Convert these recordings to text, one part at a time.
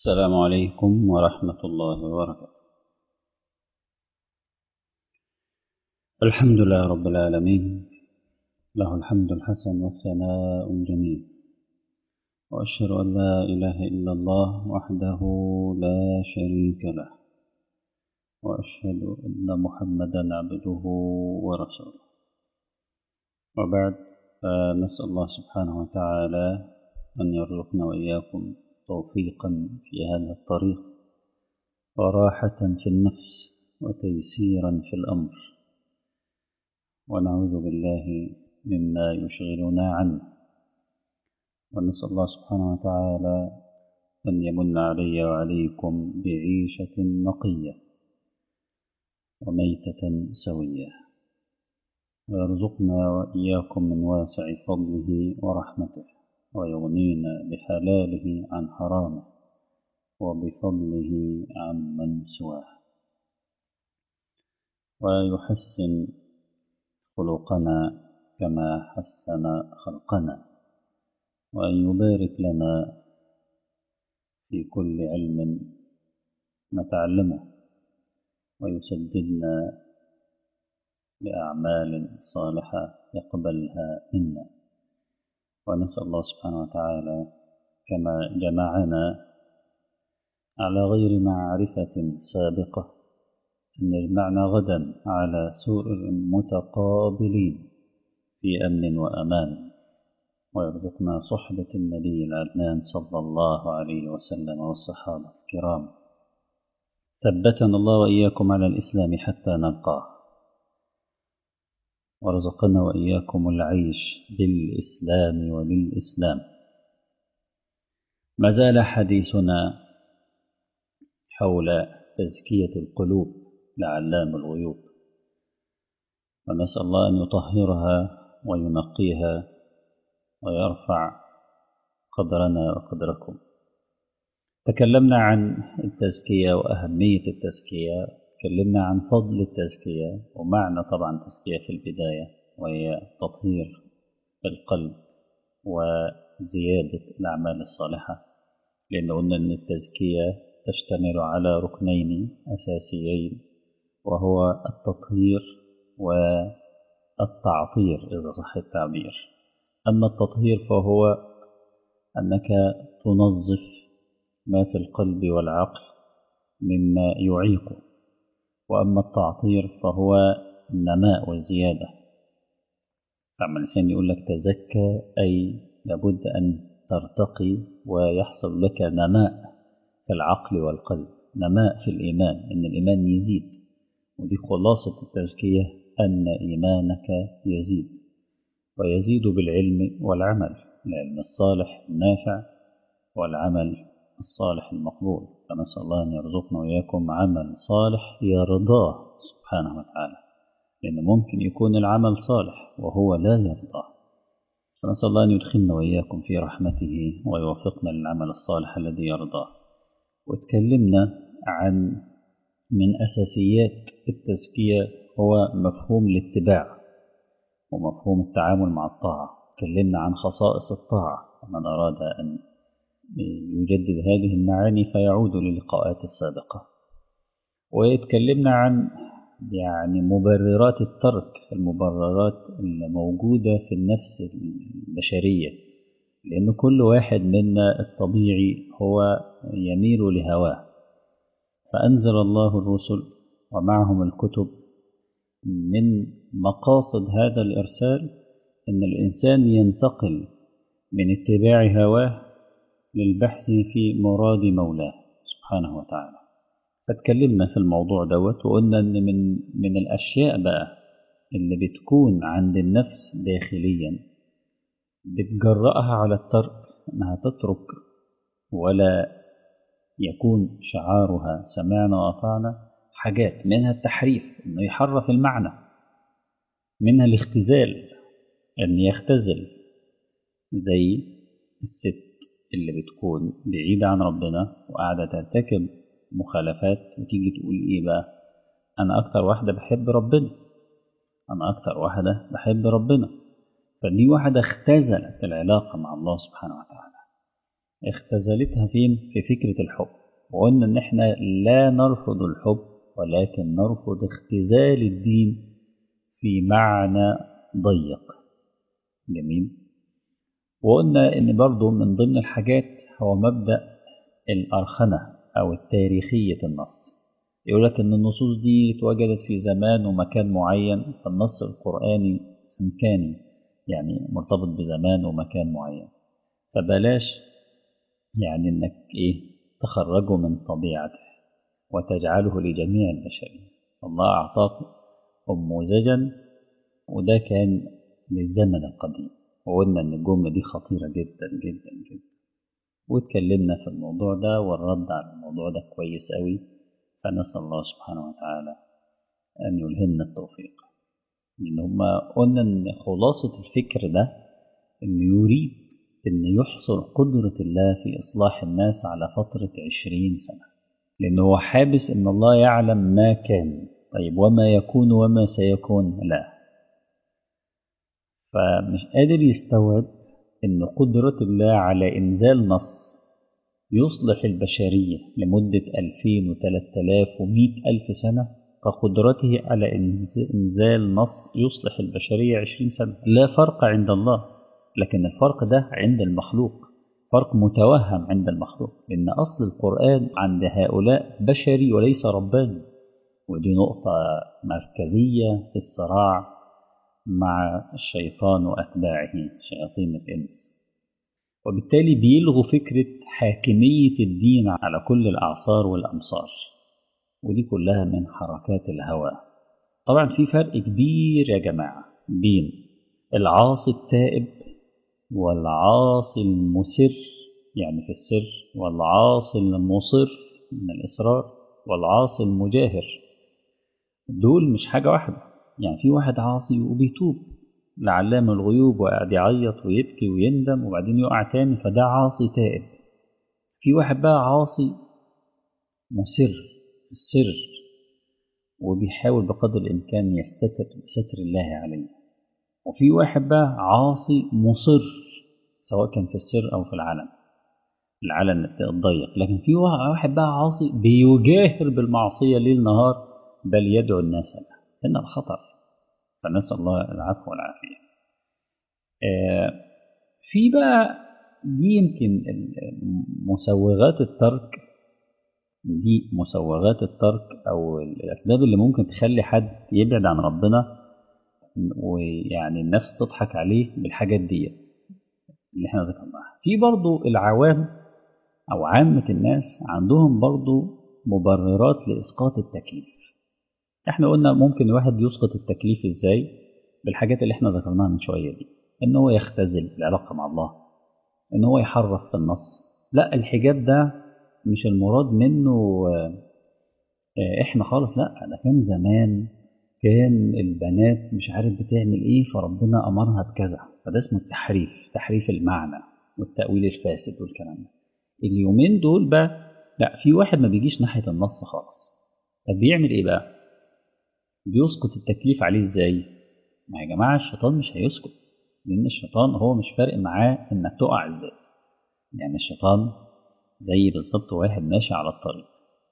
السلام عليكم ورحمة الله وبركاته الحمد لله رب العالمين له الحمد الحسن والثناء الجميل وأشهد أن لا إله إلا الله وحده لا شريك له وأشهد أن محمدا عبده ورسوله وبعد فنسأل الله سبحانه وتعالى أن يرزقنا وإياكم توفيقا في هذا الطريق وراحة في النفس وتيسيرا في الأمر ونعوذ بالله مما يشغلنا عنه ونسأل الله سبحانه وتعالى أن يمن علي وعليكم بعيشة نقية وميتة سوية ويرزقنا وإياكم من واسع فضله ورحمته ويغنينا بحلاله عن حرامه وبفضله عمن سواه ويحسن خلقنا كما حسن خلقنا وأن يبارك لنا في كل علم نتعلمه ويسددنا بأعمال صالحة يقبلها منا ونسأل الله سبحانه وتعالى كما جمعنا على غير معرفة سابقة أن يجمعنا غدا على سرر متقابلين في أمن وأمان ويرزقنا صحبة النبي العدنان صلى الله عليه وسلم والصحابة الكرام ثبتنا الله وإياكم على الإسلام حتى نلقاه ورزقنا وإياكم العيش بالإسلام وللإسلام ما زال حديثنا حول تزكية القلوب لعلام الغيوب ونسأل الله أن يطهرها وينقيها ويرفع قدرنا وقدركم تكلمنا عن التزكية وأهمية التزكية تكلمنا عن فضل التزكية ومعنى طبعا التزكية في البداية وهي تطهير القلب وزيادة الأعمال الصالحة لأن قلنا أن التزكية تشتمل على ركنين أساسيين وهو التطهير والتعطير إذا صح التعبير أما التطهير فهو أنك تنظف ما في القلب والعقل مما يعيقه وأما التعطير فهو النماء والزيادة لما الإنسان يقول لك تزكى أي لابد أن ترتقي ويحصل لك نماء في العقل والقلب نماء في الإيمان إن الإيمان يزيد ودي خلاصة التزكية أن إيمانك يزيد ويزيد بالعلم والعمل العلم الصالح النافع والعمل الصالح المقبول فنسأل الله أن يرزقنا وإياكم عمل صالح يرضاه سبحانه وتعالى لأن ممكن يكون العمل صالح وهو لا يرضاه فنسأل الله أن يدخلنا وإياكم في رحمته ويوفقنا للعمل الصالح الذي يرضاه وتكلمنا عن من أساسيات التزكية هو مفهوم الاتباع ومفهوم التعامل مع الطاعة تكلمنا عن خصائص الطاعة ومن أراد أن يجدد هذه المعاني فيعود للقاءات السابقة ويتكلمنا عن يعني مبررات الترك المبررات الموجودة في النفس البشرية لأن كل واحد منا الطبيعي هو يميل لهواه فأنزل الله الرسل ومعهم الكتب من مقاصد هذا الإرسال أن الإنسان ينتقل من اتباع هواه للبحث في مراد مولاه سبحانه وتعالى فتكلمنا في الموضوع دوت وقلنا ان من من الاشياء بقى اللي بتكون عند النفس داخليا بتجرأها على الترك انها تترك ولا يكون شعارها سمعنا واطعنا حاجات منها التحريف انه يحرف المعنى منها الاختزال ان يختزل زي الست اللي بتكون بعيدة عن ربنا وقاعدة ترتكب مخالفات وتيجي تقول ايه بقى انا اكتر واحدة بحب ربنا انا اكتر واحدة بحب ربنا فدي واحدة اختزلت العلاقة مع الله سبحانه وتعالى اختزلتها فين في فكرة الحب وقلنا ان احنا لا نرفض الحب ولكن نرفض اختزال الدين في معنى ضيق جميل وقلنا ان برضو من ضمن الحاجات هو مبدأ الأرخنة أو التاريخية النص يقول لك ان النصوص دي اتوجدت في زمان ومكان معين فالنص القرآني سمكاني يعني مرتبط بزمان ومكان معين فبلاش يعني انك ايه تخرجه من طبيعته وتجعله لجميع البشرية الله أعطاك أموزجا وده كان للزمن القديم وقلنا إن الجملة دي خطيرة جدا جدا جدا واتكلمنا في الموضوع ده والرد على الموضوع ده كويس قوي فنسأل الله سبحانه وتعالى أن يلهمنا التوفيق لأن هما قلنا إن خلاصة الفكر ده إنه يريد إن يحصر قدرة الله في إصلاح الناس على فترة عشرين سنة لأنه هو حابس إن الله يعلم ما كان طيب وما يكون وما سيكون لا فمش قادر يستوعب إن قدرة الله على إنزال نص يصلح البشرية لمدة ألفين وثلاثة آلاف ومئة ألف سنة كقدرته على إنزال نص يصلح البشرية عشرين سنة لا فرق عند الله لكن الفرق ده عند المخلوق فرق متوهم عند المخلوق لأن أصل القرآن عند هؤلاء بشري وليس رباني ودي نقطة مركزية في الصراع مع الشيطان وأتباعه شياطين الإنس وبالتالي بيلغوا فكرة حاكمية الدين على كل الأعصار والأمصار ودي كلها من حركات الهوى طبعا في فرق كبير يا جماعة بين العاصي التائب والعاصي المسر يعني في السر والعاصي المصر من الإصرار والعاصي المجاهر دول مش حاجة واحدة يعني في واحد عاصي وبيتوب لعلام الغيوب وقاعد يعيط ويبكي ويندم وبعدين يقع تاني فده عاصي تائب في واحد بقى عاصي مسر في السر وبيحاول بقدر الإمكان يستتر بستر الله عليه وفي واحد بقى عاصي مصر سواء كان في السر أو في العلن العلن الضيق لكن في واحد بقى عاصي بيجاهر بالمعصية ليل نهار بل يدعو الناس له هنا الخطر فنسأل الله العفو والعافية آه في بقى دي يمكن مسوغات الترك دي مسوغات الترك أو الأسباب اللي ممكن تخلي حد يبعد عن ربنا ويعني النفس تضحك عليه بالحاجات دي اللي احنا ذكرناها في برضو العوام أو عامة الناس عندهم برضو مبررات لإسقاط التكليف احنا قلنا ممكن الواحد يسقط التكليف ازاي بالحاجات اللي احنا ذكرناها من شوية دي ان هو يختزل العلاقة مع الله ان هو يحرف في النص لا الحجاب ده مش المراد منه احنا خالص لا ده كان زمان كان البنات مش عارف بتعمل ايه فربنا امرها بكذا فده اسمه التحريف تحريف المعنى والتأويل الفاسد والكلام ده اليومين دول بقى لا في واحد ما بيجيش ناحية النص خالص طب بيعمل ايه بقى بيسقط التكليف عليه ازاي ما يا جماعة الشيطان مش هيسكت لأن الشيطان هو مش فارق معاه إنك تقع ازاي يعني الشيطان زي بالظبط واحد ماشي على الطريق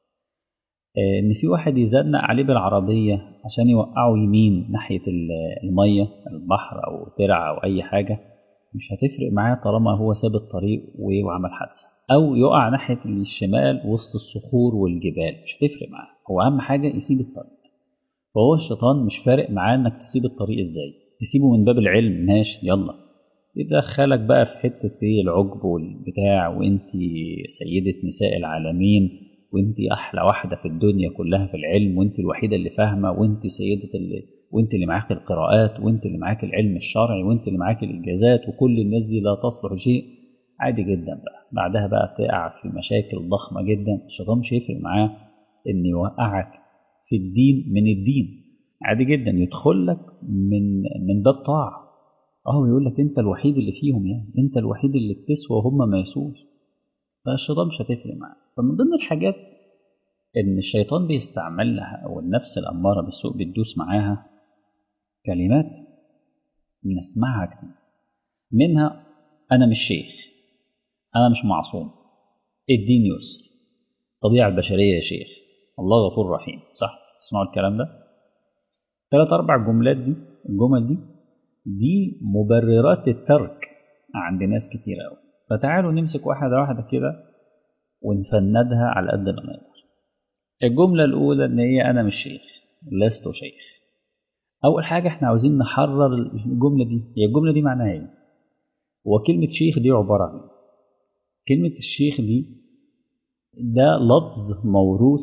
آه إن في واحد يزنق عليه بالعربية عشان يوقعه يمين ناحية المية البحر أو ترعة أو أي حاجة مش هتفرق معاه طالما هو ساب الطريق وعمل حادثة أو يقع ناحية الشمال وسط الصخور والجبال مش هتفرق معاه هو أهم حاجة يسيب الطريق فهو الشيطان مش فارق معاه انك تسيب الطريق ازاي تسيبه من باب العلم ماشي يلا يدخلك بقى في حتة ايه العجب والبتاع وانت سيدة نساء العالمين وانت احلى واحدة في الدنيا كلها في العلم وانت الوحيدة اللي فاهمة وانت سيدة اللي وانت اللي معاك القراءات وانت اللي معاك العلم الشرعي وانت اللي معاك الاجازات وكل الناس دي لا تصلح شيء عادي جدا بقى بعدها بقى تقع في مشاكل ضخمة جدا الشيطان مش هيفرق معاه ان يوقعك في الدين من الدين عادي جدا يدخل لك من من باب طاعة اه يقول لك انت الوحيد اللي فيهم يعني انت الوحيد اللي بتسوى وهم ما يسوش فالشيطان مش هتفرق معاه فمن ضمن الحاجات ان الشيطان بيستعملها او النفس الاماره بالسوء بتدوس معاها كلمات بنسمعها كتير منها انا مش شيخ أنا مش معصوم الدين يسر الطبيعة البشرية يا شيخ الله غفور رحيم صح تسمعوا الكلام ده ثلاث أربع جملات دي الجمل دي دي مبررات الترك عند ناس كتير قوي فتعالوا نمسك واحدة واحدة كده ونفندها على قد ما نقدر الجملة الأولى إن هي أنا مش شيخ لست شيخ أول حاجة إحنا عاوزين نحرر الجملة دي هي الجملة دي معناها إيه وكلمة شيخ دي عبارة عن كلمة الشيخ دي ده لفظ موروث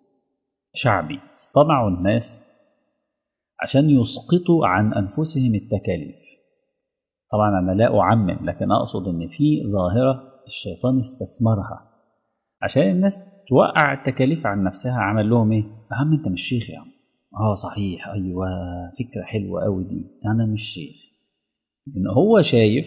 شعبي اصطنعوا الناس عشان يسقطوا عن أنفسهم التكاليف طبعا أنا لا أعمم لكن أقصد إن في ظاهرة الشيطان استثمرها عشان الناس توقع التكاليف عن نفسها عمل لهم إيه؟ يا عم أنت مش شيخ يا عم آه صحيح أيوه فكرة حلوة أوي دي أنا مش شيخ إن هو شايف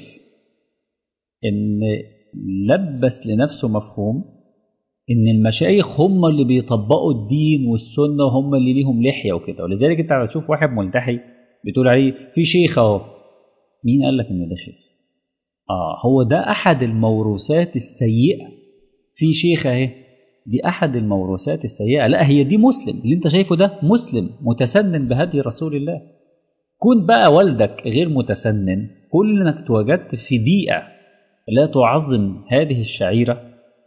إن لبس لنفسه مفهوم ان المشايخ هم اللي بيطبقوا الدين والسنه وهم اللي ليهم لحيه وكده ولذلك انت لما تشوف واحد ملتحي بتقول عليه في شيخ اهو مين قال لك ان ده شيخ اه هو ده احد الموروثات السيئه في شيخ اهي دي احد الموروثات السيئه لا هي دي مسلم اللي انت شايفه ده مسلم متسنن بهدي رسول الله كون بقى والدك غير متسنن كل انك اتوجدت في بيئه لا تعظم هذه الشعيره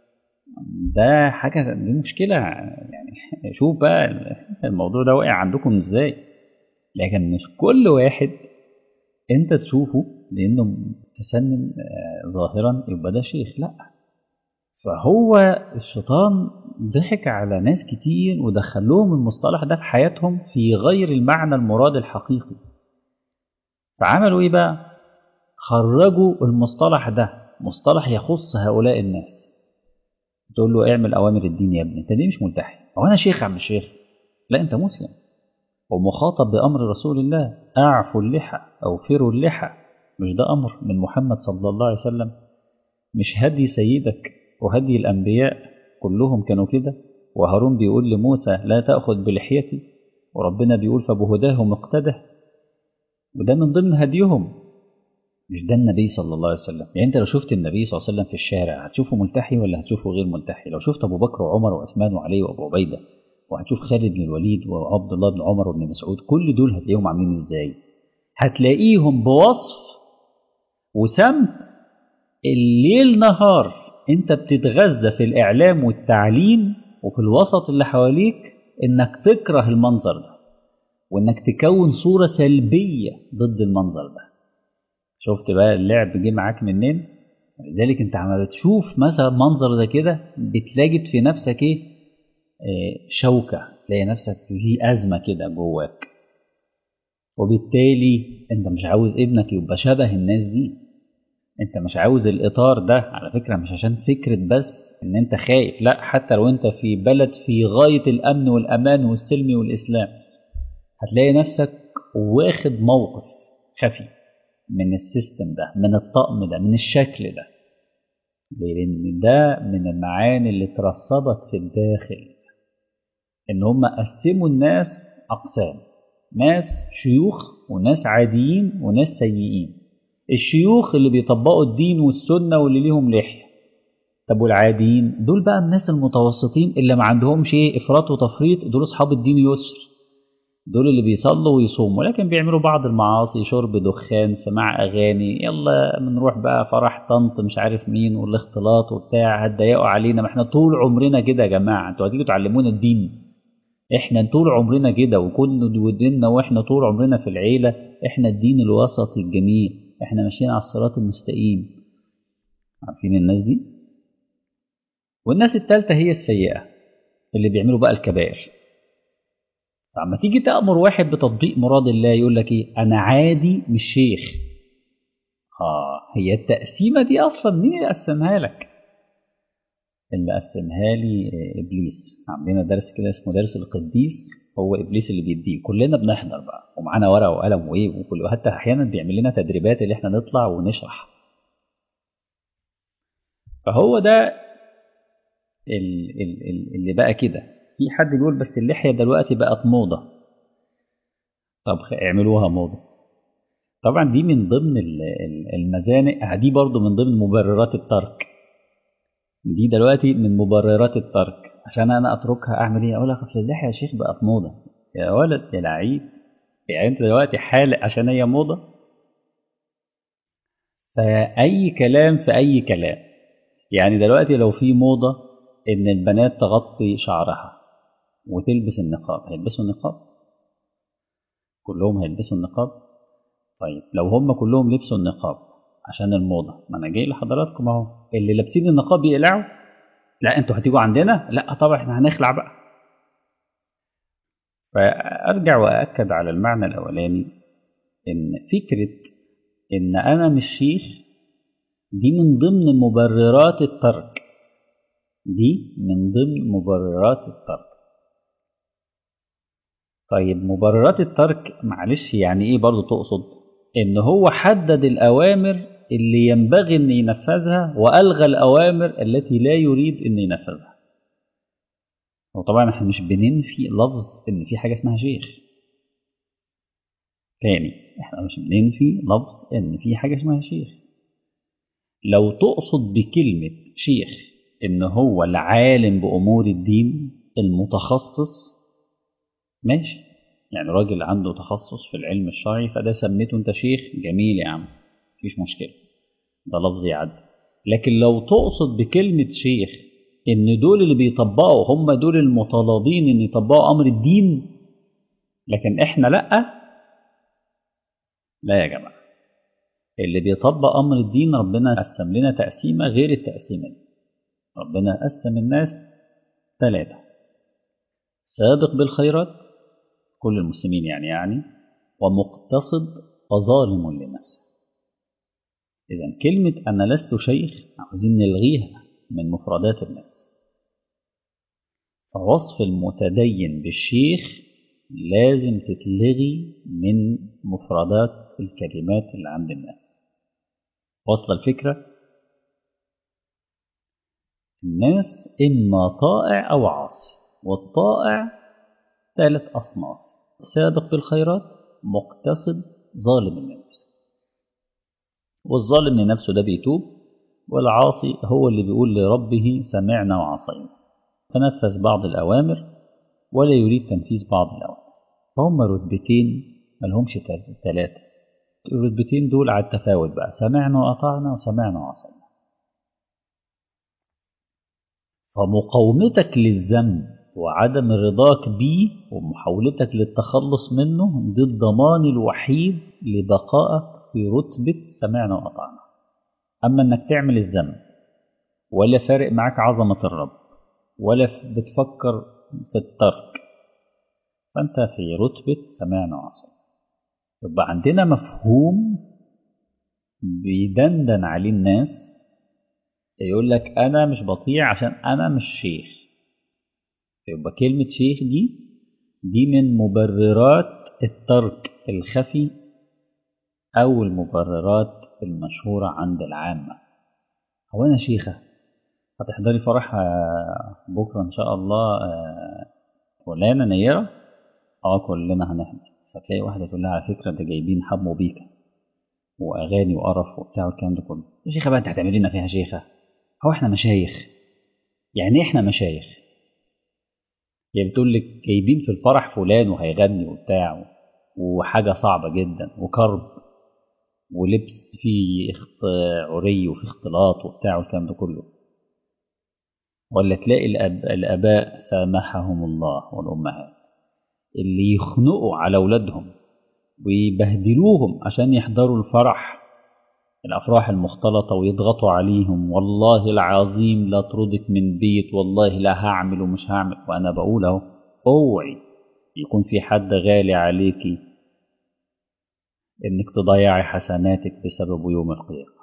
ده حاجة دي مشكلة يعني شوف بقى الموضوع ده واقع عندكم ازاي لكن مش كل واحد انت تشوفه لانه متسنن ظاهرا يبقى ده شيخ لا فهو الشيطان ضحك على ناس كتير ودخل لهم المصطلح ده في حياتهم في غير المعنى المراد الحقيقي فعملوا ايه بقى خرجوا المصطلح ده مصطلح يخص هؤلاء الناس تقول له اعمل اوامر الدين يا ابني انت ليه مش ملتحي هو انا شيخ عم الشيخ لا انت مسلم ومخاطب بامر رسول الله اعفوا اللحى اوفروا اللحى مش ده امر من محمد صلى الله عليه وسلم مش هدي سيدك وهدي الانبياء كلهم كانوا كده وهارون بيقول لموسى لا تاخذ بلحيتي وربنا بيقول فبهداهم اقتده وده من ضمن هديهم مش ده النبي صلى الله عليه وسلم يعني انت لو شفت النبي صلى الله عليه وسلم في الشارع هتشوفه ملتحي ولا هتشوفه غير ملتحي لو شفت ابو بكر وعمر وعثمان وعلي وابو عبيده وهتشوف خالد بن الوليد وعبد الله بن عمر وابن مسعود كل دول هتلاقيهم عاملين ازاي هتلاقيهم بوصف وسمت الليل نهار انت بتتغذى في الاعلام والتعليم وفي الوسط اللي حواليك انك تكره المنظر ده وانك تكون صوره سلبيه ضد المنظر ده شفت بقى اللعب جه معاك منين لذلك انت عم بتشوف مثلا منظر ده كده بتلاقي في نفسك ايه اه شوكة تلاقي نفسك في أزمة كده جواك وبالتالي انت مش عاوز ابنك يبقى شبه الناس دي انت مش عاوز الاطار ده على فكرة مش عشان فكرة بس ان انت خايف لا حتى لو انت في بلد في غاية الامن والامان والسلم والاسلام هتلاقي نفسك واخد موقف خفي من السيستم ده من الطقم ده من الشكل ده لان ده من المعاني اللي اترسبت في الداخل ان هم قسموا الناس اقسام ناس شيوخ وناس عاديين وناس سيئين الشيوخ اللي بيطبقوا الدين والسنة واللي ليهم لحية طب والعاديين دول بقى الناس المتوسطين اللي ما عندهمش ايه افراط وتفريط دول اصحاب الدين يسر دول اللي بيصلوا ويصوموا لكن بيعملوا بعض المعاصي شرب دخان سماع اغاني يلا بنروح بقى فرح طنط مش عارف مين والاختلاط وبتاع هتضايقوا علينا ما احنا طول عمرنا كده يا جماعه انتوا هتيجوا تعلمونا الدين احنا طول عمرنا كده وكنا ودينا واحنا طول عمرنا في العيله احنا الدين الوسطي الجميل احنا ماشيين على الصراط المستقيم عارفين الناس دي والناس الثالثه هي السيئه اللي بيعملوا بقى الكبائر فلما تيجي تأمر واحد بتطبيق مراد الله يقول لك ايه انا عادي مش شيخ اه هي التقسيمه دي اصلا مين اللي قسمها لك اللي قسمها لي ابليس عندنا درس كده اسمه درس القديس هو ابليس اللي بيديه كلنا بنحضر بقى ومعانا ورقه وقلم وايه وكل حتى احيانا بيعمل لنا تدريبات اللي احنا نطلع ونشرح فهو ده اللي بقى كده في حد بيقول بس اللحيه دلوقتي بقت موضه طب اعملوها موضه طبعا دي من ضمن المزانق دي برضو من ضمن مبررات الترك دي دلوقتي من مبررات الترك عشان انا اتركها اعمل ايه اقول لك اصل اللحيه يا شيخ بقت موضه يا ولد يا لعيب يعني انت دلوقتي حالق عشان هي موضه فاي كلام في اي كلام يعني دلوقتي لو في موضه ان البنات تغطي شعرها وتلبس النقاب هيلبسوا النقاب كلهم هيلبسوا النقاب طيب لو هم كلهم لبسوا النقاب عشان الموضه ما انا جاي لحضراتكم اهو اللي لابسين النقاب يقلعوا لا انتوا هتيجوا عندنا لا طبعا احنا هنخلع بقى فارجع واكد على المعنى الاولاني ان فكره ان انا مش شيخ دي من ضمن مبررات الترك دي من ضمن مبررات الترك طيب مبررات الترك معلش يعني ايه برضو تقصد ان هو حدد الاوامر اللي ينبغي ان ينفذها والغى الاوامر التي لا يريد ان ينفذها وطبعا احنا مش بننفي لفظ ان في حاجه اسمها شيخ تاني احنا مش بننفي لفظ ان في حاجه اسمها شيخ لو تقصد بكلمه شيخ ان هو العالم بامور الدين المتخصص ماشي يعني راجل عنده تخصص في العلم الشرعي فده سميته انت شيخ جميل يا عم مفيش مشكله ده لفظ يعدي لكن لو تقصد بكلمه شيخ ان دول اللي بيطبقوا هم دول المطالبين ان يطبقوا امر الدين لكن احنا لا لا يا جماعه اللي بيطبق امر الدين ربنا قسم لنا تقسيمه غير التقسيمه دي ربنا قسم الناس ثلاثه سابق بالخيرات كل المسلمين يعني يعني ومقتصد وظالم لنفسه إذا كلمة أنا لست شيخ عاوزين نلغيها من مفردات الناس فوصف المتدين بالشيخ لازم تتلغي من مفردات الكلمات اللي عند الناس وصل الفكرة الناس إما طائع أو عاصي والطائع ثلاث أصناف سابق بالخيرات مقتصد ظالم لنفسه والظالم لنفسه ده بيتوب والعاصي هو اللي بيقول لربه سمعنا وعصينا فنفذ بعض الأوامر ولا يريد تنفيذ بعض الأوامر فهم رتبتين ملهمش ثلاثة الرتبتين دول على التفاوت بقى سمعنا وأطعنا وسمعنا وعصينا فمقاومتك للذنب وعدم رضاك بيه ومحاولتك للتخلص منه دي الضمان الوحيد لبقائك في رتبة سمعنا وأطعنا أما أنك تعمل الذنب ولا فارق معاك عظمة الرب ولا بتفكر في الترك فأنت في رتبة سمعنا وعصينا يبقى عندنا مفهوم بيدندن عليه الناس يقول لك أنا مش بطيع عشان أنا مش شيخ يبقى كلمة شيخ دي دي من مبررات الترك الخفي أو المبررات المشهورة عند العامة هو أنا شيخة هتحضري فرح بكرة إن شاء الله فلانة نيرة اه كلنا هنحضر فتلاقي واحدة تقول لها على فكرة ده جايبين حمو بيكا وأغاني وقرف وبتاع والكلام ده كله يا شيخة بقى أنت هتعملي لنا فيها شيخة هو إحنا مشايخ يعني إيه إحنا مشايخ يعني بتقول لك جايبين في الفرح فلان وهيغني وبتاع وحاجة صعبة جدا وكرب ولبس فيه اخت... عري وفي اختلاط وبتاع والكلام ده كله ولا تلاقي الأب... الآباء سامحهم الله والأمهات اللي يخنقوا على أولادهم ويبهدلوهم عشان يحضروا الفرح الأفراح المختلطة ويضغطوا عليهم والله العظيم لا تردك من بيت والله لا هعمل ومش هعمل وأنا بقول أهو اوعي يكون في حد غالي عليكي إنك تضيعي حسناتك بسبب يوم القيامة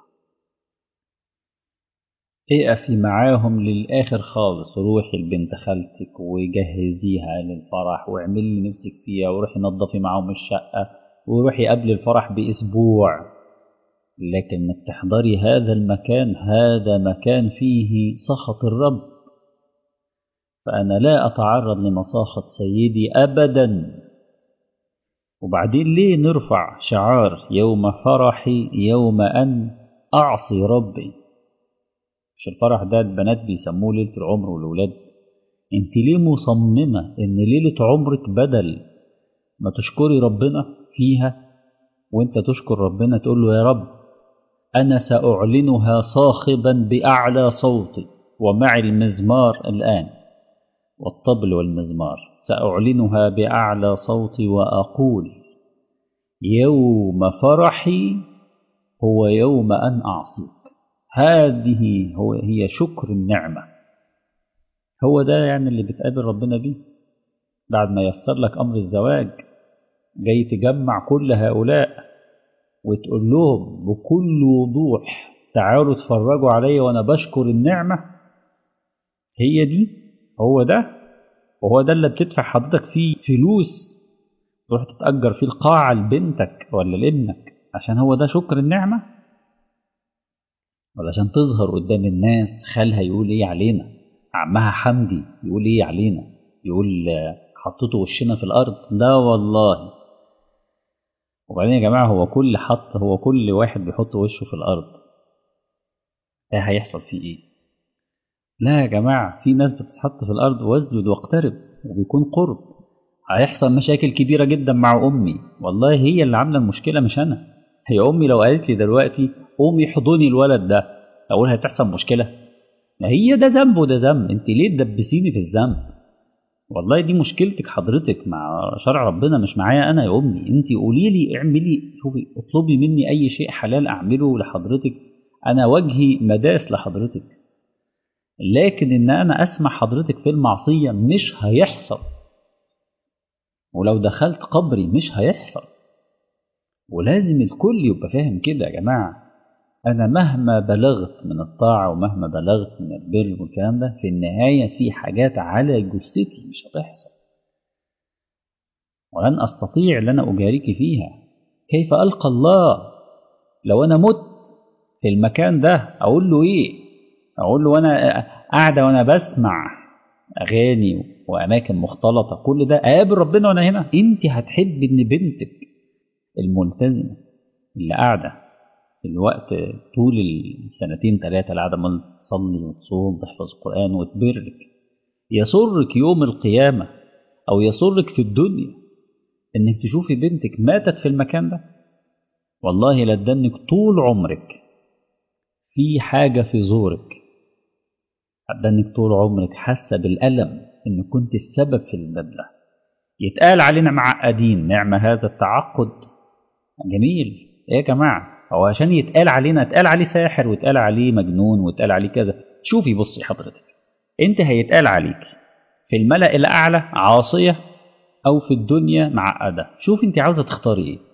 اقفي معاهم للآخر خالص روحي لبنت خالتك وجهزيها للفرح واعملي نفسك فيها وروحي نظفي معاهم الشقة وروحي قبل الفرح بأسبوع لكن انك تحضري هذا المكان هذا مكان فيه سخط الرب فأنا لا أتعرض لمساخط سيدي أبدا وبعدين ليه نرفع شعار يوم فرحي يوم أن أعصي ربي مش الفرح ده البنات بيسموه ليلة العمر والولاد انت ليه مصممة ان ليلة عمرك بدل ما تشكري ربنا فيها وانت تشكر ربنا تقول له يا رب انا ساعلنها صاخبا باعلى صوتي ومع المزمار الان والطبل والمزمار ساعلنها باعلى صوتي واقول يوم فرحي هو يوم ان اعصيك هذه هو هي شكر النعمه هو ده يعني اللي بتقابل ربنا بيه بعد ما يسر لك امر الزواج جاي تجمع كل هؤلاء وتقول لهم بكل وضوح تعالوا اتفرجوا عليا وانا بشكر النعمة هي دي هو ده وهو ده اللي بتدفع حضرتك فيه فلوس تروح تتأجر فيه القاعة لبنتك ولا لابنك عشان هو ده شكر النعمة ولا عشان تظهر قدام الناس خالها يقول ايه علينا عمها حمدي يقول ايه علينا يقول حطيته وشنا في الارض لا والله وبعدين يا جماعه هو كل حط هو كل واحد بيحط وشه في الارض ده هيحصل فيه ايه لا يا جماعه في ناس بتتحط في الارض واسجد واقترب وبيكون قرب هيحصل مشاكل كبيره جدا مع امي والله هي اللي عامله المشكله مش انا هي امي لو قالت لي دلوقتي قومي حضني الولد ده اقول هتحصل مشكله ما هي ده ذنب وده ذنب انت ليه تدبسيني في الذنب والله دي مشكلتك حضرتك مع شرع ربنا مش معايا انا يا امي انت قولي لي اعملي شوفي اطلبي مني اي شيء حلال اعمله لحضرتك انا وجهي مداس لحضرتك لكن ان انا اسمع حضرتك في المعصيه مش هيحصل ولو دخلت قبري مش هيحصل ولازم الكل يبقى فاهم كده يا جماعه أنا مهما بلغت من الطاعة ومهما بلغت من البر والكلام ده في النهاية في حاجات على جثتي مش هتحصل ولن أستطيع أن أنا أجاريك فيها كيف ألقى الله لو أنا مت في المكان ده أقول له إيه أقول له وأنا قاعدة وأنا بسمع أغاني وأماكن مختلطة كل ده أقابل ربنا وأنا هنا أنت هتحب إن بنتك الملتزمة اللي قاعدة في الوقت طول السنتين ثلاثة اللي قاعدة عمال تصلي وتصوم تحفظ القرآن وتبرك يسرك يوم القيامة أو يسرك في الدنيا إنك تشوفي بنتك ماتت في المكان ده والله لدنك طول عمرك في حاجة في زورك لدنك طول عمرك حاسة بالألم إن كنت السبب في المبلغ يتقال علينا معقدين نعم هذا التعقد جميل ايه يا جماعه هو عشان يتقال علينا اتقال عليه ساحر واتقال عليه مجنون واتقال عليه كذا شوفي بصي حضرتك انت هيتقال عليك في الملأ الأعلى عاصية أو في الدنيا معقدة شوف انت عاوزة تختاري ايه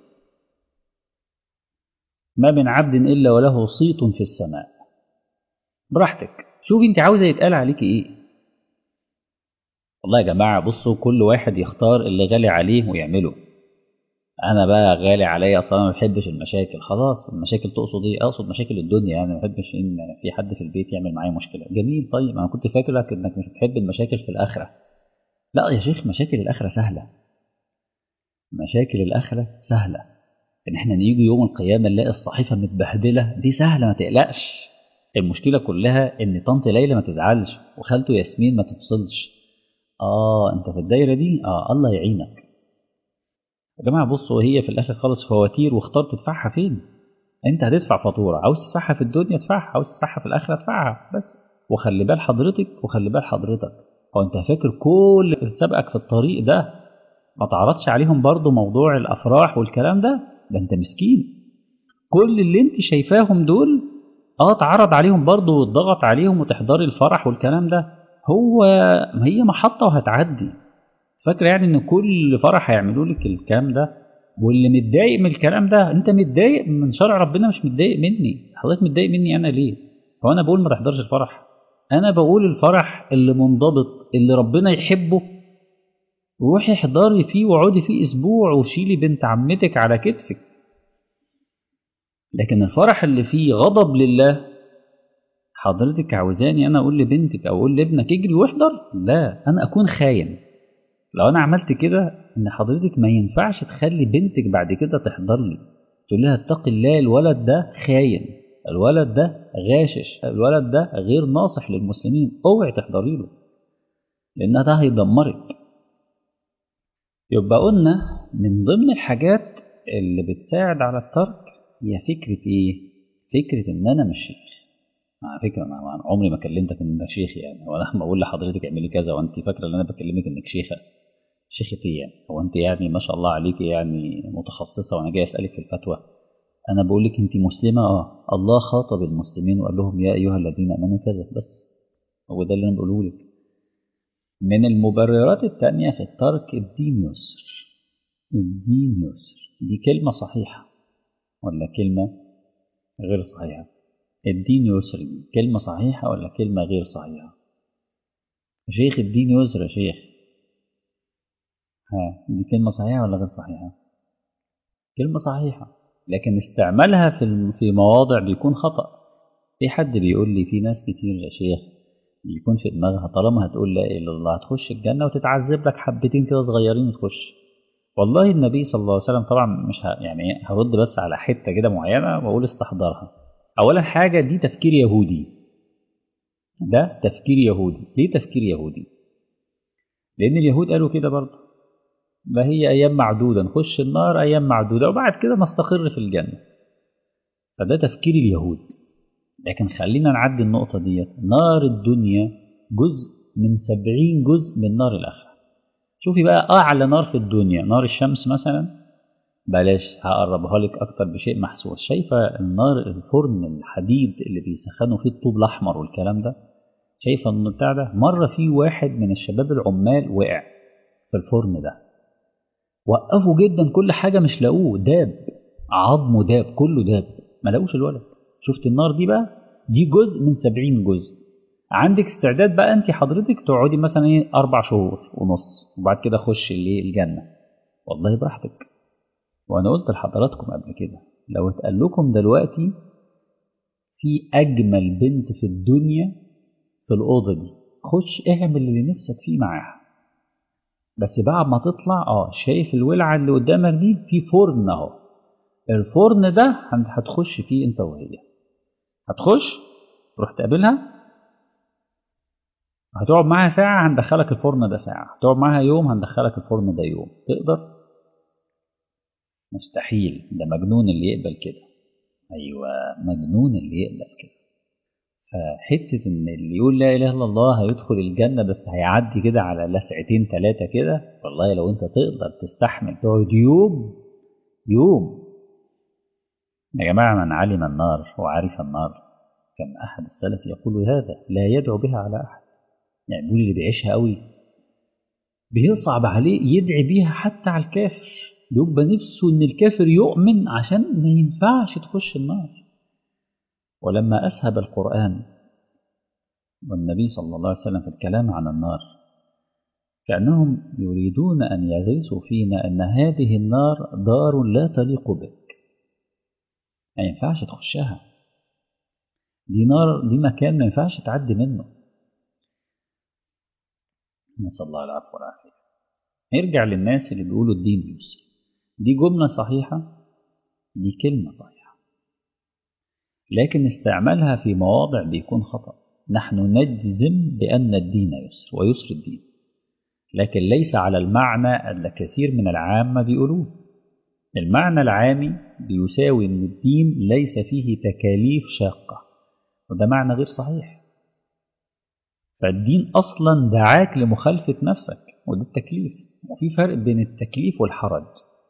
ما من عبد إلا وله صيت في السماء براحتك شوف انت عاوزة يتقال عليك ايه والله يا جماعة بصوا كل واحد يختار اللي غالي عليه ويعمله انا بقى غالي عليا اصلا ما بحبش المشاكل خلاص المشاكل تقصد ايه اقصد مشاكل الدنيا يعني ما بحبش ان في حد في البيت يعمل معايا مشكله جميل طيب انا كنت فاكرك انك مش بتحب المشاكل في الاخره لا يا شيخ مشاكل الاخره سهله مشاكل الاخره سهله ان احنا نيجي يوم القيامه نلاقي الصحيفه متبهدله دي سهله ما تقلقش المشكله كلها ان طنط ليلى ما تزعلش وخالته ياسمين ما تفصلش اه انت في الدايره دي اه الله يعينك يا جماعه بصوا هي في الاخر خالص فواتير واختار تدفعها فين انت هتدفع فاتوره عاوز تدفعها في الدنيا ادفعها عاوز تدفعها في الاخره ادفعها بس وخلي بال حضرتك وخلي بال حضرتك هو انت فاكر كل اللي سبقك في الطريق ده ما تعرضش عليهم برضو موضوع الافراح والكلام ده ده انت مسكين كل اللي انت شايفاهم دول اه تعرض عليهم برضو واتضغط عليهم وتحضري الفرح والكلام ده هو ما هي محطه وهتعدي فاكر يعني ان كل فرح هيعملوا لك الكلام ده واللي متضايق من الكلام ده انت متضايق من شرع ربنا مش متضايق مني حضرتك متضايق مني انا ليه هو انا بقول ما تحضرش الفرح انا بقول الفرح اللي منضبط اللي ربنا يحبه روحي احضري فيه واقعدي فيه اسبوع وشيلي بنت عمتك على كتفك لكن الفرح اللي فيه غضب لله حضرتك عاوزاني انا اقول لبنتك او اقول لابنك اجري واحضر لا انا اكون خاين لو انا عملت كده ان حضرتك ما ينفعش تخلي بنتك بعد كده تحضر لي تقول لها اتقي الله الولد ده خاين الولد ده غاشش الولد ده غير ناصح للمسلمين اوعي تحضري له لان ده هيدمرك يبقى قلنا من ضمن الحاجات اللي بتساعد على الترك هي فكرة ايه فكرة ان انا مش شيخ على فكرة انا عمري ما كلمتك ان انا شيخ يعني وانا لما اقول لحضرتك اعملي كذا وانت فاكرة ان انا بكلمك انك شيخة شيخة ايه يعني هو انت يعني ما شاء الله عليك يعني متخصصة وانا جاي اسألك في الفتوى انا بقول لك انت مسلمة اه الله خاطب المسلمين وقال لهم يا ايها الذين امنوا كذا بس هو ده اللي انا بقوله لك من المبررات التانية في الترك الدين يسر الدين يسر دي كلمة صحيحة ولا كلمة غير صحيحة الدين يسر دي كلمة صحيحة ولا كلمة غير صحيحة شيخ الدين يسر يا شيخ ها دي كلمة صحيحة ولا غير صحيحة كلمة صحيحة لكن استعمالها في في مواضع بيكون خطأ في حد بيقول لي في ناس كتير يا شيخ بيكون في دماغها طالما هتقول لا اله الا الله هتخش الجنه وتتعذب لك حبتين كده صغيرين وتخش والله النبي صلى الله عليه وسلم طبعا مش ه... يعني هرد بس على حته كده معينه واقول استحضرها اولا حاجه دي تفكير يهودي ده تفكير يهودي ليه تفكير يهودي لان اليهود قالوا كده برضه ده هي ايام معدوده نخش النار ايام معدوده وبعد كده نستقر في الجنه فده تفكير اليهود لكن خلينا نعدي النقطة ديت نار الدنيا جزء من سبعين جزء من نار الآخرة شوفي بقى أعلى نار في الدنيا نار الشمس مثلا بلاش هقربها لك أكتر بشيء محسوس شايفة النار الفرن الحديد اللي بيسخنوا فيه الطوب الأحمر والكلام ده شايفة إن بتاع ده مرة في واحد من الشباب العمال وقع في الفرن ده وقفوا جدا كل حاجة مش لاقوه داب عظمه داب كله داب ما لاقوش الولد شفت النار دي بقى دي جزء من سبعين جزء عندك استعداد بقى انت حضرتك تقعدي مثلا ايه اربع شهور ونص وبعد كده خش الايه الجنه والله براحتك وانا قلت لحضراتكم قبل كده لو اتقال لكم دلوقتي في اجمل بنت في الدنيا في الاوضه دي خش اعمل اللي نفسك فيه معاها بس بعد ما تطلع اه شايف الولعه اللي قدامك دي في فرن اهو الفرن ده هتخش فيه انت وهي هتخش تروح تقابلها هتقعد معاها ساعة هندخلك الفرن ده ساعة هتقعد معاها يوم هندخلك الفرن ده يوم تقدر مستحيل ده مجنون اللي يقبل كده أيوة مجنون اللي يقبل كده فحتة إن اللي يقول لا إله إلا الله هيدخل الجنة بس هيعدي كده على لسعتين ثلاثة كده والله لو أنت تقدر تستحمل تقعد يوم يوم يا جماعة من علم النار وعرف النار كان أحد السلف يقول هذا لا يدعو بها على أحد يعني بيقول اللي بيعيشها قوي بيصعب عليه يدعي بيها حتى على الكافر بيبقى نفسه إن الكافر يؤمن عشان ما ينفعش تخش النار ولما أسهب القرآن والنبي صلى الله عليه وسلم في الكلام عن النار كأنهم يريدون أن يغرسوا فينا أن هذه النار دار لا تليق بك ما ينفعش تخشها دي نار دي مكان ما ينفعش تعدي منه نسأل الله العفو والعافية نرجع للناس اللي بيقولوا الدين يسر دي جملة صحيحة دي كلمة صحيحة لكن استعمالها في مواضع بيكون خطأ نحن نجزم بأن الدين يسر ويسر الدين لكن ليس على المعنى اللي كثير من العامة بيقولوه المعنى العامي بيساوي أن الدين ليس فيه تكاليف شاقة وده معنى غير صحيح فالدين أصلا دعاك لمخالفة نفسك وده التكليف وفي فرق بين التكليف والحرج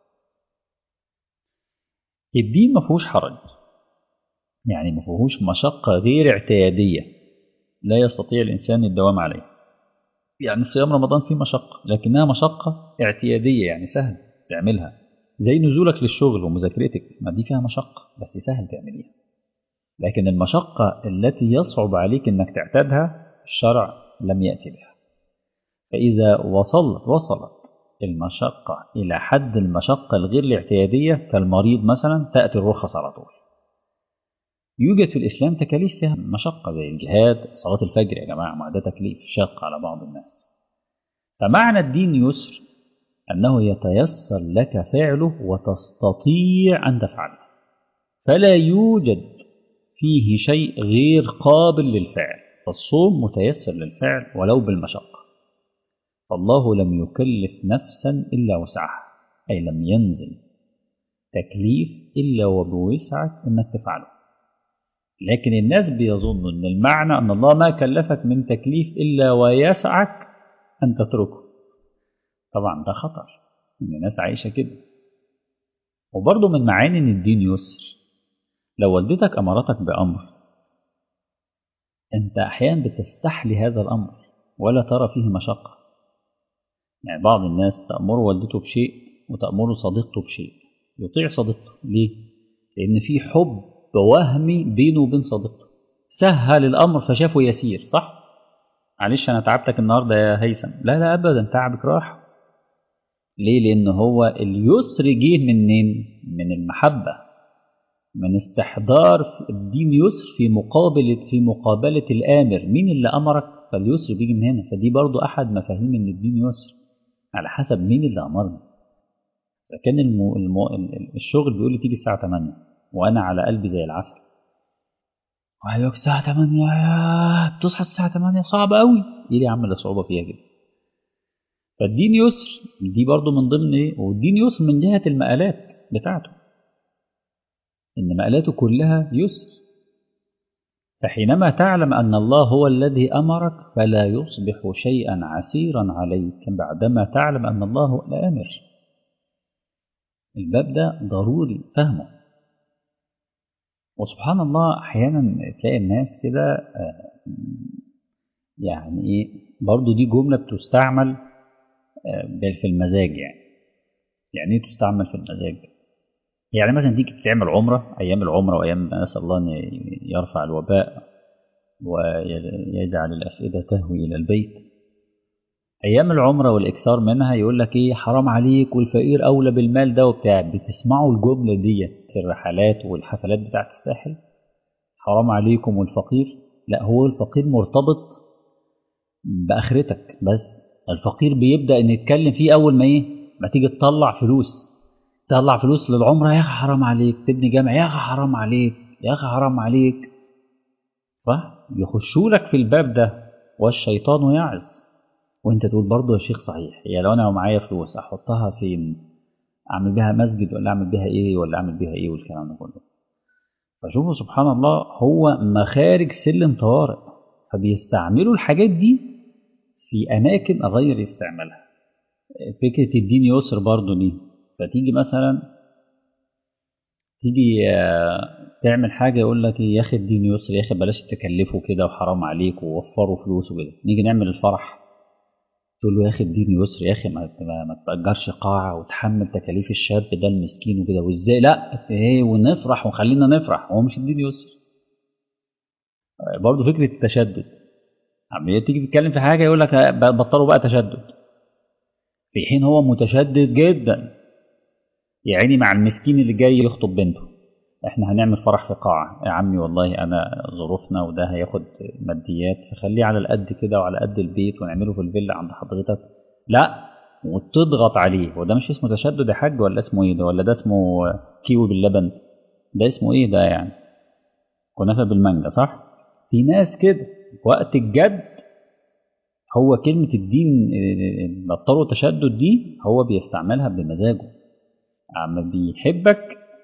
الدين ما فيهوش حرج يعني ما فيهوش مشقة غير اعتيادية لا يستطيع الإنسان الدوام عليها يعني صيام رمضان فيه مشقة لكنها مشقة اعتيادية يعني سهل تعملها زي نزولك للشغل ومذاكرتك ما دي فيها مشقة بس سهل تعمليها لكن المشقة التي يصعب عليك انك تعتادها الشرع لم يأتي بها فإذا وصلت وصلت المشقة إلى حد المشقة الغير الاعتيادية كالمريض مثلا تأتي الرخص على طول يوجد في الإسلام تكاليف فيها مشقة زي الجهاد صلاة الفجر يا جماعة ما ده تكليف شاق على بعض الناس فمعنى الدين يسر أنه يتيسر لك فعله وتستطيع أن تفعله فلا يوجد فيه شيء غير قابل للفعل فالصوم متيسر للفعل ولو بالمشقة فالله لم يكلف نفسا إلا وسعها أي لم ينزل تكليف إلا وبوسعك إنك تفعله لكن الناس بيظنوا أن المعنى أن الله ما كلفك من تكليف إلا ويسعك أن تتركه طبعا ده خطر إن الناس عايشة كده وبرضه من معاني إن الدين يسر لو والدتك أمرتك بأمر أنت أحيانا بتستحلي هذا الأمر ولا ترى فيه مشقة يعني بعض الناس تأمر والدته بشيء وتأمر صديقته بشيء يطيع صديقته ليه؟ لأن في حب وهمي بينه وبين صديقته سهل الأمر فشافه يسير صح؟ معلش أنا تعبتك النهاردة يا هيثم لا لا أبدا تعبك راح ليه؟ لأن هو اليسر جه منين؟ من المحبة من استحضار الدين يسر في مقابلة في مقابلة الآمر مين اللي أمرك فاليسر بيجي من هنا فدي برضو أحد مفاهيم إن الدين يسر على حسب مين اللي أمرني إذا كان المو... المو... الشغل بيقول لي تيجي الساعة 8 وأنا على قلبي زي العسل وهيوك الساعة 8 يا بتصحى الساعة 8 صعب قوي إيه يا عم اللي صعوبة فيها كده فالدين يسر دي برضو من ضمن إيه والدين يسر من جهة المقالات بتاعته إن مقالاته كلها يسر فحينما تعلم أن الله هو الذي أمرك فلا يصبح شيئا عسيرا عليك بعدما تعلم أن الله هو الآمر الباب ده ضروري فهمه وسبحان الله أحيانا تلاقي الناس كده يعني إيه برضو دي جملة بتستعمل في المزاج يعني يعني إيه تستعمل في المزاج يعني مثلا تيجي تعمل عمرة أيام العمرة وأيام نسأل الله أن يرفع الوباء ويجعل الأفئدة تهوي إلى البيت أيام العمرة والإكثار منها يقول لك إيه حرام عليك والفقير أولى بالمال ده وبتاع بتسمعوا الجملة دي في الرحلات والحفلات بتاعت الساحل حرام عليكم والفقير لا هو الفقير مرتبط بآخرتك بس الفقير بيبدأ إن يتكلم فيه أول ما إيه ما تيجي تطلع فلوس تطلع فلوس للعمرة يا أخي حرام عليك تبني جامع يا أخي حرام عليك يا أخي حرام عليك صح يخشوا لك في الباب ده والشيطان يعز وانت تقول برضه يا شيخ صحيح يا لو انا معايا فلوس احطها فين اعمل بيها مسجد ولا اعمل بيها ايه ولا اعمل بيها ايه والكلام ده كله فشوفوا سبحان الله هو مخارج سلم طوارئ فبيستعملوا الحاجات دي في اماكن غير استعمالها فكره الدين يسر برضه دي فتيجي مثلا تيجي تعمل حاجة يقول لك يا أخي الدين يسر يا أخي بلاش تكلفه كده وحرام عليك ووفروا فلوس وكده نيجي نعمل الفرح تقول له يا أخي الدين يسر يا أخي ما, ما تأجرش قاعة وتحمل تكاليف الشاب ده المسكين وكده وإزاي لا إيه ونفرح وخلينا نفرح هو مش الدين يسر برضه فكرة التشدد عم تيجي تتكلم في حاجة يقول لك بطلوا بقى تشدد في حين هو متشدد جدا يعني مع المسكين اللي جاي يخطب بنته احنا هنعمل فرح في قاعة يا عمي والله انا ظروفنا وده هياخد ماديات فخليه على القد كده وعلى قد البيت ونعمله في الفيلا عند حضرتك لا وتضغط عليه وده مش اسمه تشدد يا حاج ولا اسمه ايه ده ولا ده اسمه كيوي باللبن ده اسمه ايه ده يعني كنافة بالمانجا صح في ناس كده وقت الجد هو كلمة الدين بطلوا تشدد دي هو بيستعملها بمزاجه عم بيحبك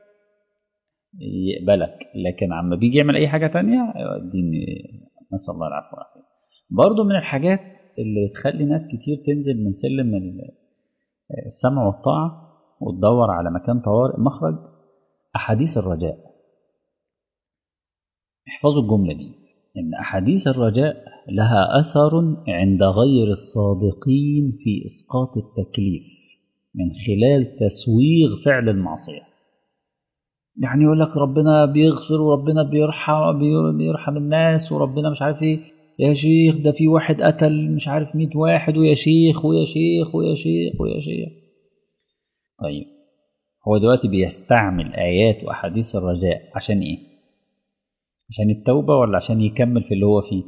يقبلك لكن عم بيجي يعمل اي حاجه تانية الدين نسال الله العفو والعافيه برضه من الحاجات اللي تخلي ناس كتير تنزل من سلم السمع والطاعه وتدور على مكان طوارئ مخرج احاديث الرجاء احفظوا الجمله دي ان احاديث الرجاء لها اثر عند غير الصادقين في اسقاط التكليف من خلال تسويغ فعل المعصية يعني يقول لك ربنا بيغفر وربنا بيرحم بيرحم الناس وربنا مش عارف ايه يا شيخ ده في واحد قتل مش عارف مئة واحد ويا شيخ ويا شيخ ويا شيخ ويا شيخ طيب هو دلوقتي بيستعمل آيات وأحاديث الرجاء عشان إيه؟ عشان التوبة ولا عشان يكمل في اللي هو فيه؟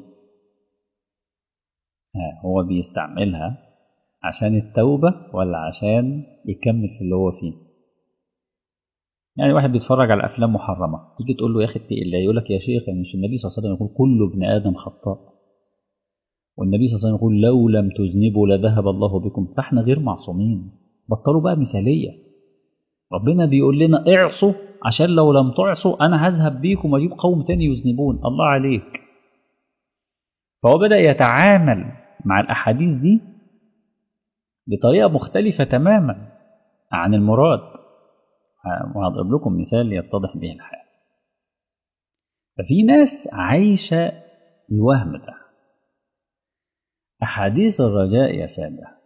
ها هو بيستعملها عشان التوبة ولا عشان يكمل في اللي هو فيه يعني واحد بيتفرج على افلام محرمه تيجي تقول له يا اخي اتقي الله يقول لك يا شيخ مش النبي صلى الله عليه وسلم يقول كل ابن ادم خطاء والنبي صلى الله عليه وسلم يقول لو لم تذنبوا لذهب الله بكم فاحنا غير معصومين بطلوا بقى مثاليه ربنا بيقول لنا اعصوا عشان لو لم تعصوا انا هذهب بيكم واجيب قوم تاني يذنبون الله عليك فهو بدا يتعامل مع الاحاديث دي بطريقه مختلفه تماما عن المراد وهضرب لكم مثال يتضح به الحال ففي ناس عايشه الوهم ده احاديث الرجاء يا ساده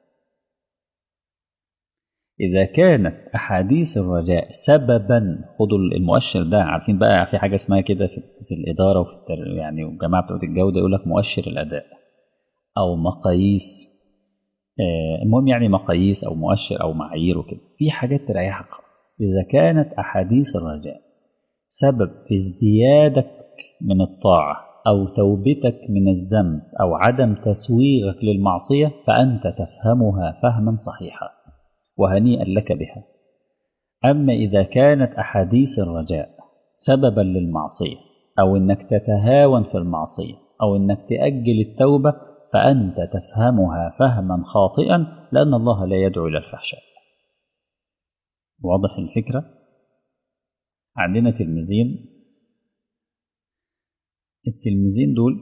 إذا كانت أحاديث الرجاء سببا خدوا المؤشر ده عارفين بقى في حاجة اسمها كده في, في الإدارة وفي التر... يعني والجماعة بتوع الجودة يقول لك مؤشر الأداء أو مقاييس آه المهم يعني مقاييس أو مؤشر أو معايير وكده في حاجات تريحك إذا كانت أحاديث الرجاء سبب في ازديادك من الطاعة أو توبتك من الذنب أو عدم تسويغك للمعصية فأنت تفهمها فهما صحيحا وهنيئا لك بها أما إذا كانت أحاديث الرجاء سببا للمعصية أو أنك تتهاون في المعصية أو أنك تأجل التوبة فأنت تفهمها فهما خاطئا لأن الله لا يدعو إلى الفحشاء واضح الفكرة عندنا تلميذين التلميذين دول